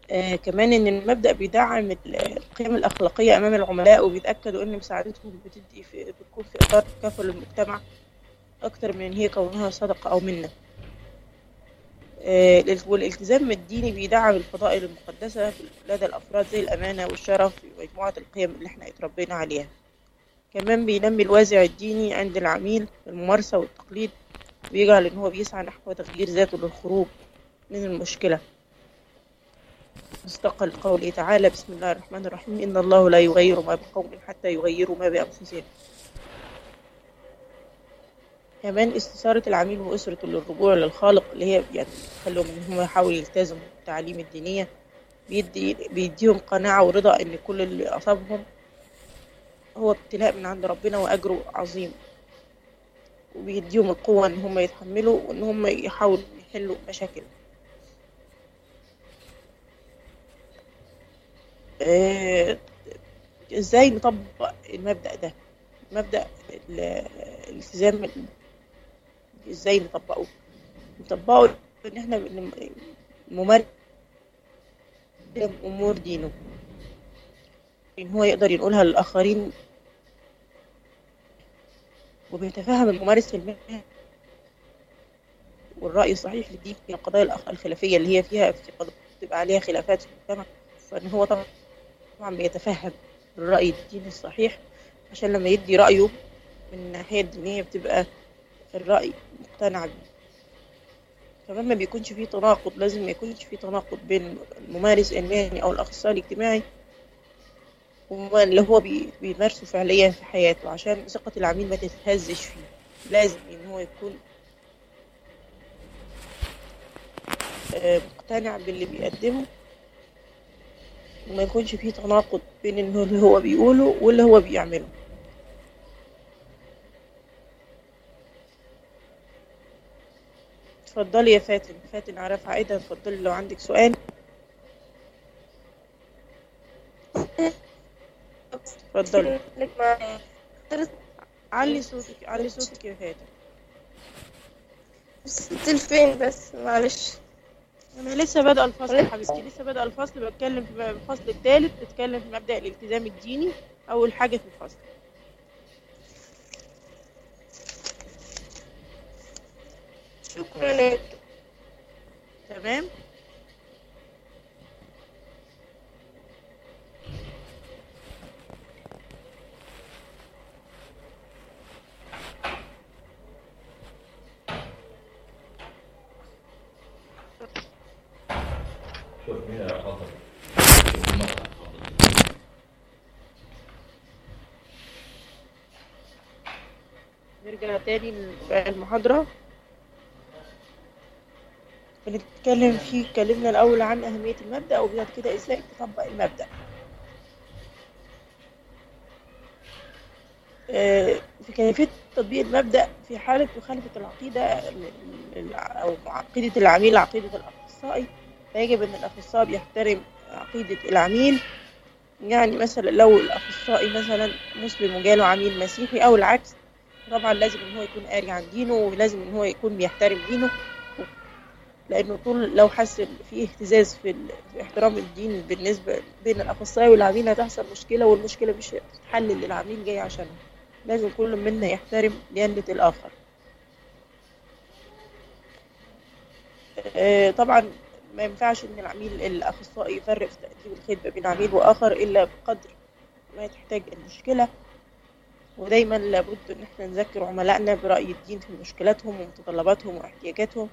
آه كمان ان المبدأ بيدعم القيم الأخلاقية أمام العملاء وبيتأكدوا ان مساعدتهم بتدي في بتكون في إطار تكافل المجتمع أكتر من إن هي كونها صدقة أو منة آه والالتزام الديني بيدعم الفضائل المقدسة لدى الأفراد زي الأمانة والشرف ومجموعة القيم اللي احنا اتربينا عليها كمان بينمي الوازع الديني عند العميل الممارسة والتقليد ويجعل إن هو بيسعى نحو تغيير ذاته للخروج من المشكلة مستقل قوله تعالى بسم الله الرحمن الرحيم إن الله لا يغير ما بقوم حتى يغيروا ما بأنفسهم كمان استثارة العميل وأسرته للرجوع للخالق اللي هي يعني تخليهم إن هم يحاولوا يلتزموا بالتعاليم الدينية بيدي بيديهم قناعة ورضا إن كل اللي أصابهم هو ابتلاء من عند ربنا وأجره عظيم وبيديهم القوة إن هم يتحملوا وإن هم يحاولوا يحلوا مشاكل آه، ازاي نطبق المبدأ ده مبدأ ال- الالتزام ازاي نطبقه نطبقه ان احنا بن- ممارس امور دينه ان هو يقدر ينقلها للاخرين وبيتفهم الممارس في المهنة والرأي الصحيح للدين في القضايا الأخ- الخلافية اللي هي فيها في قضايا بتبقى عليها خلافات في المجتمع فإن هو طبعا طبعا بيتفهم الرأي الديني الصحيح عشان لما يدي رأيه من الناحية الدينية بتبقى الرأي مقتنع بيه كمان ما بيكونش فيه تناقض لازم ما يكونش فيه تناقض بين الممارس المهني أو الأخصائي الاجتماعي وما اللي هو بي- بيمارسه فعليا في حياته عشان ثقة العميل ما تتهزش فيه لازم إن هو يكون آه، مقتنع باللي بيقدمه وما يكونش فيه تناقض بين إنه اللي هو بيقوله واللي هو بيعمله اتفضلي يا فاتن فاتن عرف عايدة اتفضلي لو عندك سؤال اتفضلي لك معايا علي صوتك علي صوتك يا فاتن وصلت لفين بس معلش انا لسه بادئه الفصل يا حبيبتي لسه بادئه الفصل بتكلم في الفصل الثالث بتكلم في مبدأ الالتزام الديني اول حاجه في الفصل شكرا يا دكتور. تمام شوف مين اتفضل شوف المقطع اتفضل نرجع تاني للمحاضرة بنتكلم فيه اتكلمنا الأول عن أهمية المبدأ وبعد كده إزاي تطبق المبدأ آه، في كيفية تطبيق المبدأ في حالة مخالفة العقيدة ال- ال- أو عقيدة العميل عقيدة الأخصائي فيجب أن الأخصائي بيحترم عقيدة العميل يعني مثلا لو الأخصائي مثلا مسلم وجاله عميل مسيحي أو العكس طبعا لازم ان هو يكون قاري عن دينه ولازم ان هو يكون بيحترم دينه لانه طول لو حس إن في اهتزاز في, ال... في احترام الدين بالنسبه بين الاخصائي والعميل هتحصل مشكله والمشكله مش هتتحل اللي العميل جاي عشانها لازم كل منا يحترم ديانه الاخر آه، طبعا ما ينفعش ان العميل الاخصائي يفرق في تقديم الخدمه بين عميل واخر الا بقدر ما تحتاج المشكله ودايما لابد ان احنا نذكر عملائنا برأي الدين في مشكلاتهم ومتطلباتهم واحتياجاتهم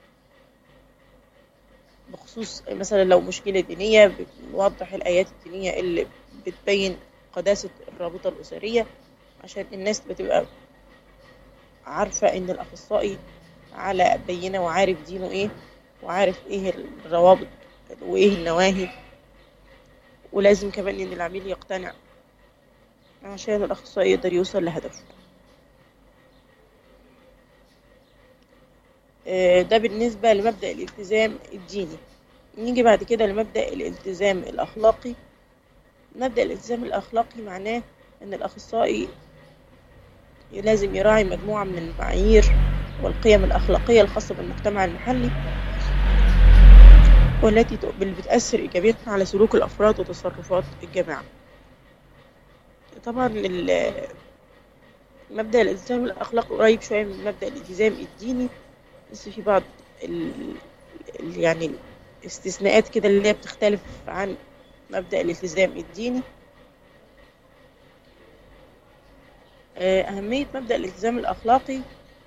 بخصوص مثلا لو مشكلة دينية بنوضح الآيات الدينية اللي بتبين قداسة الرابطة الأسرية عشان الناس بتبقى عارفة إن الأخصائي على بينة وعارف دينه إيه وعارف إيه الروابط وإيه النواهي ولازم كمان إن العميل يقتنع عشان الأخصائي يقدر يوصل لهدفه آه، ده بالنسبة لمبدأ الالتزام الديني نيجي بعد كده لمبدأ الالتزام الأخلاقي مبدأ الالتزام الأخلاقي معناه أن الأخصائي لازم يراعي مجموعة من المعايير والقيم الأخلاقية الخاصة بالمجتمع المحلي والتي ت- اللي بتأثر إيجابيا على سلوك الأفراد وتصرفات الجماعة طبعا ال- مبدأ الالتزام الأخلاقي قريب شوية من مبدأ الالتزام الديني بس في بعض ال... ال- يعني الاستثناءات كده اللي هي بتختلف عن مبدأ الالتزام الديني آه، أهمية مبدأ الالتزام الأخلاقي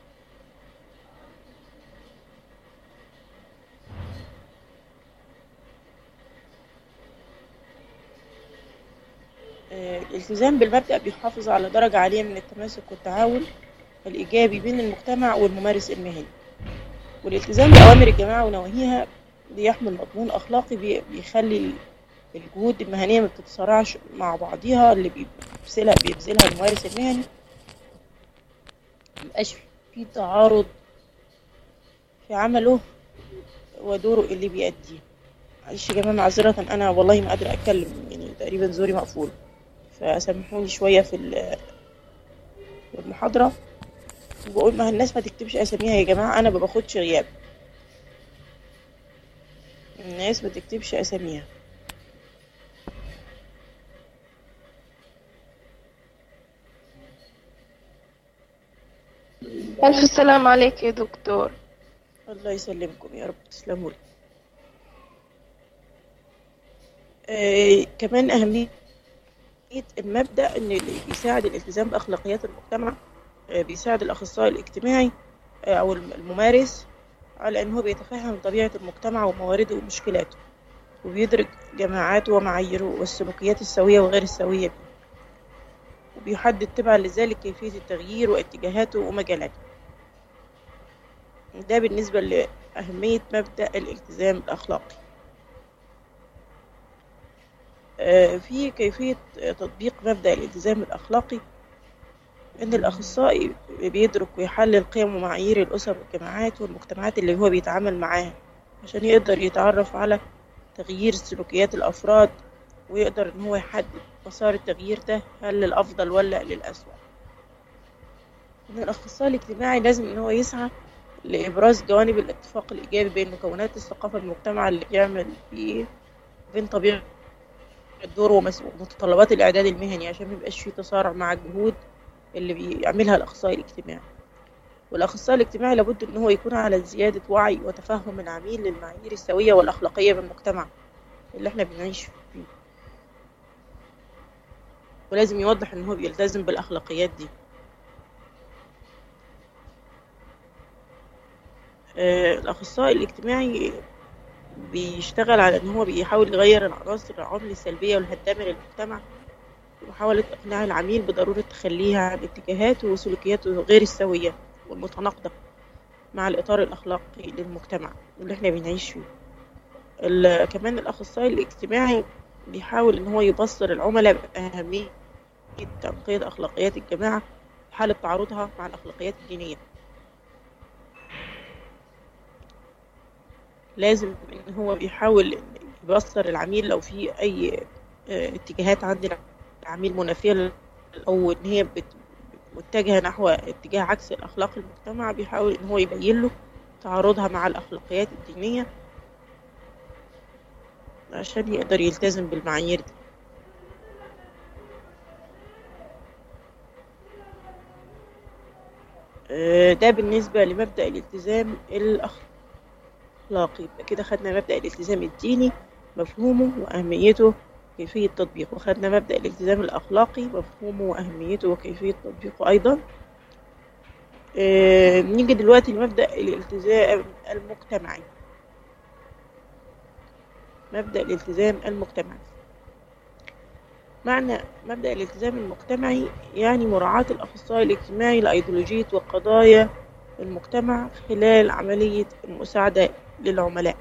آه، الالتزام بالمبدأ بيحافظ على درجة عالية من التماسك والتعاون الإيجابي بين المجتمع والممارس المهني والالتزام بأوامر الجماعة ونواهيها بيحمل مضمون أخلاقي بي- بيخلي الجهود المهنية ما بتتصارعش مع بعضيها اللي بيبذلها بيبذلها الممارس المهني مبقاش في تعارض في عمله ودوره اللي بيأديه معلش يا جماعة معذرة أنا والله ما قادرة أتكلم يعني تقريبا زوري مقفول فسامحوني شوية في ال- في المحاضرة وبقول ما الناس ما تكتبش أساميها يا جماعة أنا ما باخدش غياب الناس ما تكتبش أساميها ألف سلام عليك يا دكتور الله يسلمكم يا رب تسلموا لي آه كمان أهمية المبدأ إن اللي بيساعد الالتزام بأخلاقيات المجتمع آه بيساعد الأخصائي الاجتماعي آه أو الم- الممارس على إن هو بيتفهم طبيعة المجتمع وموارده ومشكلاته وبيدرك جماعاته ومعاييره والسلوكيات السوية وغير السوية فيه وبيحدد تبعا لذلك كيفية التغيير واتجاهاته ومجالاته ده بالنسبة لأهمية مبدأ الالتزام الأخلاقي آه، في كيفية آه، تطبيق مبدأ الالتزام الأخلاقي إن الأخصائي بيدرك ويحلل قيم ومعايير الأسر والجماعات والمجتمعات اللي هو بيتعامل معاها عشان يقدر يتعرف على تغيير سلوكيات الأفراد ويقدر إن هو يحدد مسار التغيير ده هل للأفضل ولا للأسوأ إن الأخصائي الاجتماعي لازم إن هو يسعى لإبراز جوانب الاتفاق الإيجابي بين مكونات الثقافة المجتمع اللي بيعمل فيه بين طبيعة الدور ومس- ومتطلبات الإعداد المهني عشان ميبقاش فيه تصارع مع الجهود اللي بيعملها الأخصائي الاجتماعي والأخصائي الاجتماعي لابد إن هو يكون على زيادة وعي وتفهم العميل للمعايير السوية والأخلاقية بالمجتمع اللي احنا بنعيش فيه ولازم يوضح إن هو بيلتزم بالأخلاقيات دي آه، الأخصائي الاجتماعي بيشتغل على إن هو بيحاول يغير العناصر العمل السلبية والهدامة للمجتمع ومحاولة إقناع العميل بضرورة تخليها عن اتجاهاته وسلوكياته غير السوية والمتناقضة مع الإطار الأخلاقي للمجتمع اللي احنا بنعيش فيه ال- كمان الأخصائي الاجتماعي بيحاول إن هو يبصر العملاء بأهمية تنقية أخلاقيات الجماعة في حالة تعارضها مع الأخلاقيات الدينية لازم ان هو بيحاول يبصر العميل لو في اي آه، اتجاهات عند العميل منافية لل- او ان هي بت- متجهة نحو اتجاه عكس الاخلاق المجتمع بيحاول ان هو يبين له تعارضها مع الاخلاقيات الدينية عشان يقدر يلتزم بالمعايير دي آه، ده بالنسبة لمبدأ الالتزام الأخلاقي يبقى كده خدنا مبدأ الالتزام الديني مفهومه وأهميته كيفية تطبيقه وخدنا مبدأ الالتزام الأخلاقي مفهومه وأهميته وكيفية تطبيقه أيضا آه، نيجي دلوقتي لمبدأ الالتزام المجتمعي مبدأ الالتزام المجتمعي معنى مبدأ الالتزام المجتمعي يعني مراعاة الأخصائي الاجتماعي لأيديولوجية وقضايا المجتمع خلال عملية المساعدة للعملاء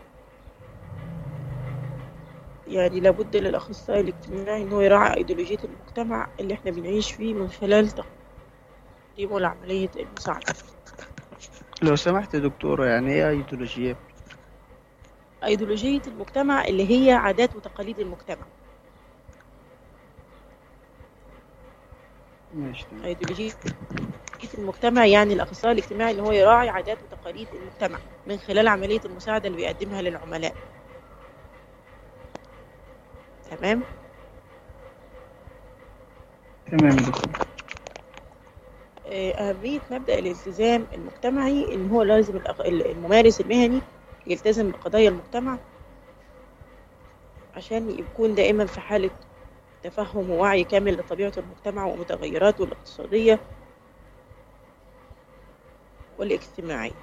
يعني لابد للأخصائي الاجتماعي إنه يراعي أيديولوجية المجتمع اللي احنا بنعيش فيه من خلال تقديمه لعملية المساعدة لو سمحت يا دكتورة يعني ايه ايديولوجية؟ أيديولوجية المجتمع اللي هي عادات وتقاليد المجتمع ماشي تمام أيديولوجية المجتمع يعني الأخصائي الاجتماعي اللي هو يراعي عادات وتقاليد المجتمع من خلال عملية المساعدة اللي بيقدمها للعملاء تمام تمام يا دكتور آه، أهمية مبدأ الالتزام المجتمعي إن هو لازم الأخ- الممارس المهني يلتزم بقضايا المجتمع عشان يكون دائما في حالة تفهم ووعي كامل لطبيعة المجتمع ومتغيراته الاقتصادية والاجتماعية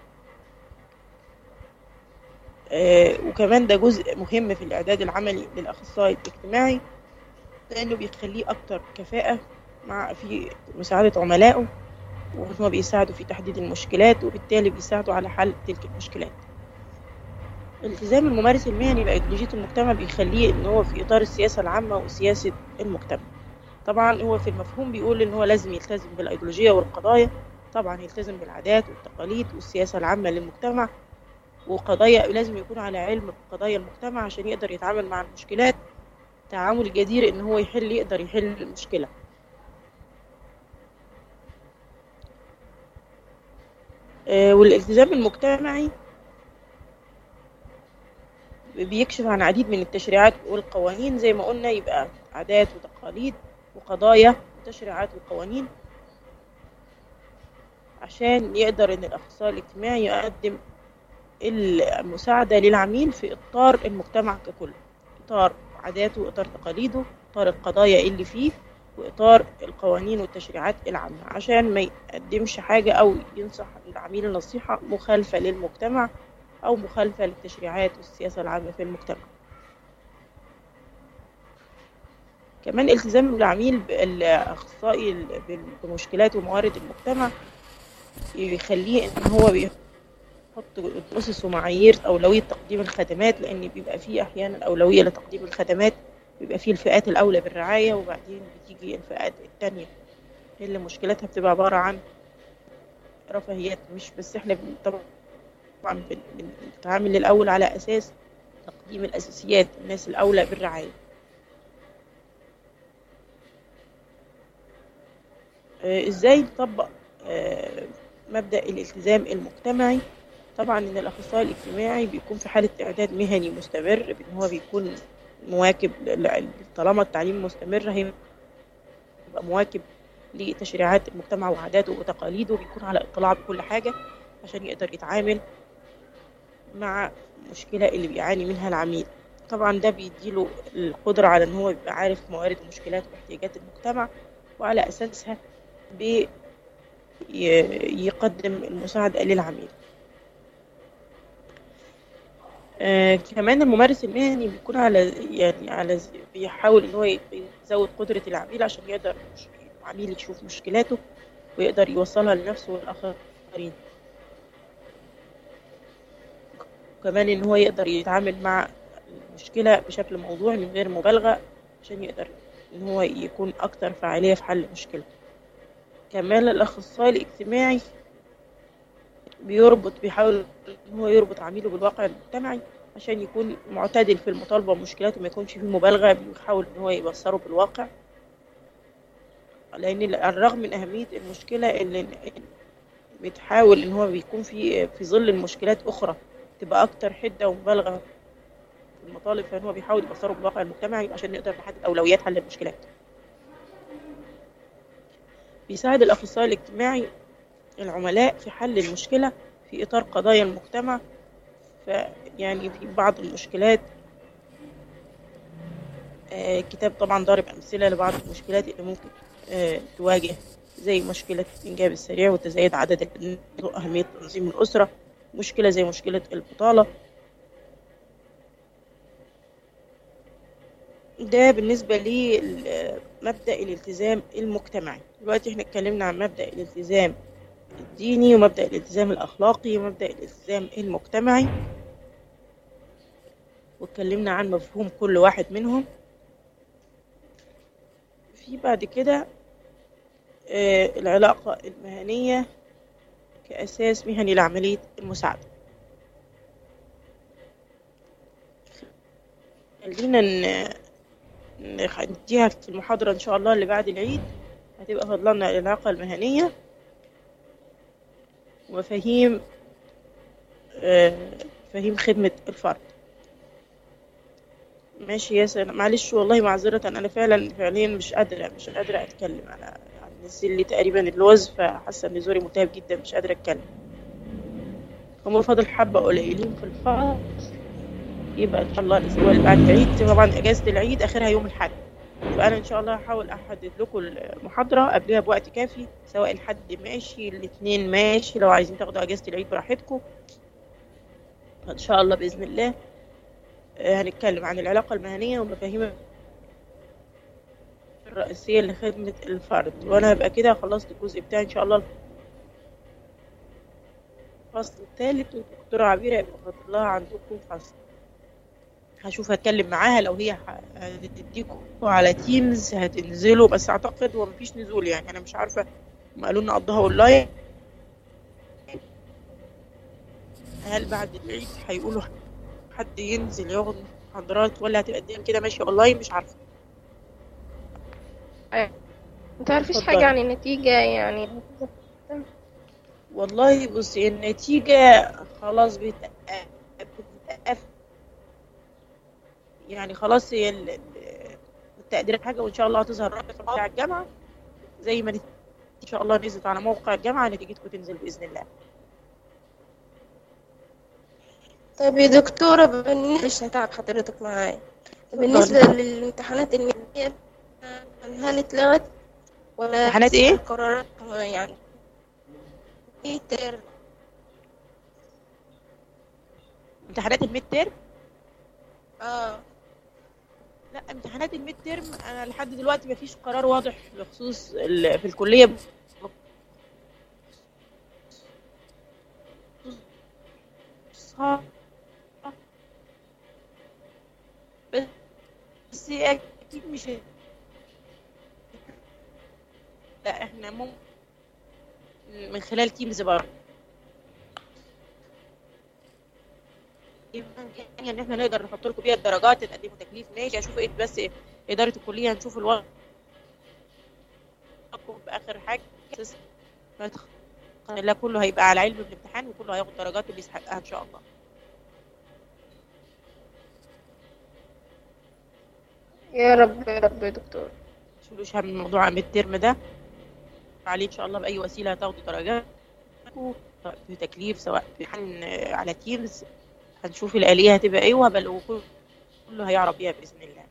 آه، وكمان ده جزء مهم في الإعداد العملي للأخصائي الاجتماعي لأنه بيخليه أكتر كفاءة مع في مساعدة عملائه وإن هو بيساعده في تحديد المشكلات وبالتالي بيساعده على حل تلك المشكلات التزام الممارس المهني بأيديولوجية المجتمع بيخليه إن هو في إطار السياسة العامة وسياسة المجتمع طبعا هو في المفهوم بيقول إن هو لازم يلتزم بالأيديولوجية والقضايا طبعا يلتزم بالعادات والتقاليد والسياسة العامة للمجتمع وقضايا لازم يكون على علم بقضايا المجتمع عشان يقدر يتعامل مع المشكلات تعامل جدير إن هو يحل يقدر يحل المشكلة آه، والالتزام المجتمعي بيكشف عن عديد من التشريعات والقوانين زي ما قلنا يبقى عادات وتقاليد وقضايا وتشريعات وقوانين عشان يقدر ان الاخصائي الاجتماعي يقدم المساعدة للعميل في اطار المجتمع ككل اطار عاداته واطار تقاليده اطار القضايا اللي فيه واطار القوانين والتشريعات العامة عشان ما يقدمش حاجة او ينصح العميل النصيحة مخالفة للمجتمع أو مخالفة للتشريعات والسياسة العامة في المجتمع كمان التزام العميل بالأخصائي ال- بمشكلات وموارد المجتمع يخليه إن هو بيحط أسس ومعايير أولوية تقديم الخدمات لأن بيبقى فيه أحيانا أولوية لتقديم الخدمات بيبقى فيه الفئات الأولى بالرعاية وبعدين بتيجي الفئات التانية اللي مشكلتها بتبقى عبارة عن رفاهيات مش بس احنا بن- طبعا طبعا بن- بنتعامل الأول على أساس تقديم الأساسيات الناس الأولى بالرعاية آه، إزاي نطبق آه، مبدأ الالتزام المجتمعي طبعا إن الأخصائي الاجتماعي بيكون في حالة إعداد مهني مستمر بإن هو بيكون مواكب ل- طالما التعليم مستمر هيبقى مواكب لتشريعات المجتمع وعاداته وتقاليده بيكون على اطلاع بكل حاجة عشان يقدر يتعامل مع المشكلة اللي بيعاني منها العميل طبعا ده بيديله القدرة على ان هو يبقى عارف موارد ومشكلات واحتياجات المجتمع وعلى اساسها بيقدم المساعدة للعميل آه كمان الممارس المهني بيكون على يعني على ز- بيحاول ان هو ي- يزود قدرة العميل عشان يقدر مش- العميل يشوف مشكلاته ويقدر يوصلها لنفسه والآخرين وكمان ان هو يقدر يتعامل مع المشكلة بشكل موضوعي من غير مبالغة عشان يقدر ان هو يكون اكتر فعالية في حل المشكلة كمان الاخصائي الاجتماعي بيربط بيحاول ان هو يربط عميله بالواقع المجتمعي عشان يكون معتدل في المطالبة ومشكلاته ما يكونش فيه مبالغة بيحاول ان هو يبصره بالواقع لان على الرغم من اهمية المشكلة اللي بتحاول ان هو بيكون في في ظل المشكلات اخرى تبقى اكتر حده ومبالغه في المطالب فان هو بيحاول يبصره بالواقع المجتمعي عشان نقدر نحدد اولويات حل المشكلات بيساعد الاخصائي الاجتماعي العملاء في حل المشكله في اطار قضايا المجتمع فيعني في بعض المشكلات آه، الكتاب طبعا ضارب امثله لبعض المشكلات اللي ممكن آه، تواجه زي مشكله الانجاب السريع وتزايد عدد البنات واهميه تنظيم الاسره مشكله زي مشكله البطاله ده بالنسبة لمبدأ الالتزام المجتمعي دلوقتي احنا اتكلمنا عن مبدأ الالتزام الديني ومبدأ الالتزام الأخلاقي ومبدأ الالتزام المجتمعي واتكلمنا عن مفهوم كل واحد منهم في بعد كده آه، العلاقة المهنية كأساس مهني لعملية المساعدة خلينا ن- نخ- نديها في المحاضرة إن شاء الله اللي بعد العيد هتبقى فضلنا العلاقة المهنية ومفاهيم آه، مفاهيم خدمة الفرد ماشي يا سلام معلش والله معذرة أنا فعلا فعليا مش قادرة مش قادرة أتكلم أنا يعني نزل لي تقريبا اللوز فحاسة إن زوري ملتهب جدا مش قادرة أتكلم هما فاضل حبة قليلين في الفصل يبقى إن شاء الله الأسبوع اللي بعد العيد طبعا أجازة العيد آخرها يوم الأحد فأنا إن شاء الله هحاول أحدد لكم المحاضرة قبلها بوقت كافي سواء الحد ماشي الاثنين ماشي لو عايزين تاخدوا أجازة العيد براحتكم فإن شاء الله بإذن الله آه، هنتكلم عن العلاقة المهنية ومفاهيم الرئيسية لخدمة الفرد وأنا هبقى كده خلصت الجزء بتاعي إن شاء الله الفصل الثالث والدكتورة عبيرة هيبقى فاضل لها عندكم فصل هشوف هتكلم معاها لو هي ح- هتديكوا على تيمز هتنزلوا بس أعتقد هو مفيش نزول يعني أنا مش عارفة هم قالوا لنا قضاها أونلاين هل بعد العيد هيقولوا حد ينزل ياخد محاضرات ولا هتبقى الدنيا كده ماشية أونلاين مش عارفة متعرفيش اتفضلي. حاجة عن النتيجة يعني والله بصي النتيجة خلاص بتتقفل يعني خلاص هي ال- ال- التقديرات حاجة وإن شاء الله هتظهر رقم بتاع الجامعة زي ما نت- إن شاء الله نزلت على موقع الجامعة نتيجتكم تنزل بإذن الله طيب يا دكتورة بالنسبة مش هتعب حضرتك معايا بالنسبة للامتحانات النهائية هل اتلغت ولا امتحانات إيه؟ قرارات يعني ايه تر امتحانات الميد تيرم اه لا امتحانات الميد تيرم أنا لحد دلوقتي مفيش قرار واضح بخصوص ال- في الكلية بس اكيد مش ه- لا احنا ممكن من خلال تيمز برضه يعني ان احنا نقدر نحط لكم بيها الدرجات تقدموا تكليف ماشي اشوف ايه بس اداره الكليه هنشوف الوضع باخر حاجه أساس ما يتخ- لا كله هيبقى على علم بالامتحان وكله هياخد درجات اللي يستحقها ان شاء الله يا رب يا رب يا دكتور تشيلوش هم موضوع الميد ترم ده عليه ان شاء الله باي وسيله هتاخدوا درجات سواء في تكليف سواء في امتحان آه، على تيمز هنشوف الآلية هتبقى ايه وهبقى كل- كله هيعرف بيها بإذن الله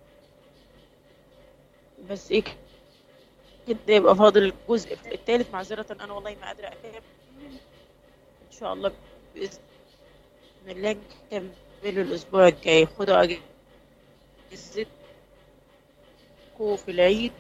بس ايه كده يبقى فاضل الجزء الثالث معذرة أنا والله ما قادرة أكمل إن شاء الله بإذن الله نكمل الأسبوع الجاي خدوا أجازتكم في العيد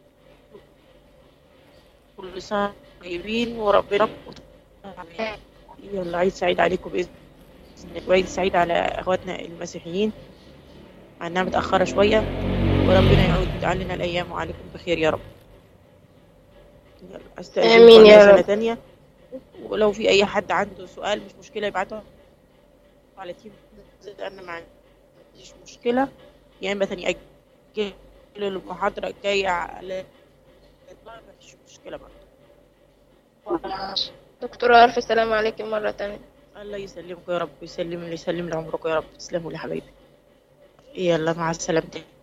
كل سنة طيبين وربنا يلا عيد سعيد عليكم بإذن الله وعيد سعيد على أخواتنا المسيحيين مع إنها متأخرة شوية وربنا يعود علينا الأيام وعليكم بخير يا رب يلا أستأذنكم آمين يا على رب. سنة تانية ولو في أي حد عنده سؤال مش مشكلة يبعته على تيم أنا ما عنديش مشكلة يا إما تاني أجل المحاضرة الجاية على ما فيش مشكلة برضه دكتورة ألف سلام عليكم مرة تانية الله يسلمكم يا رب ويسلم اللي يسلم لعمركم يا رب تسلموا لي حبايبي يلا مع السلامة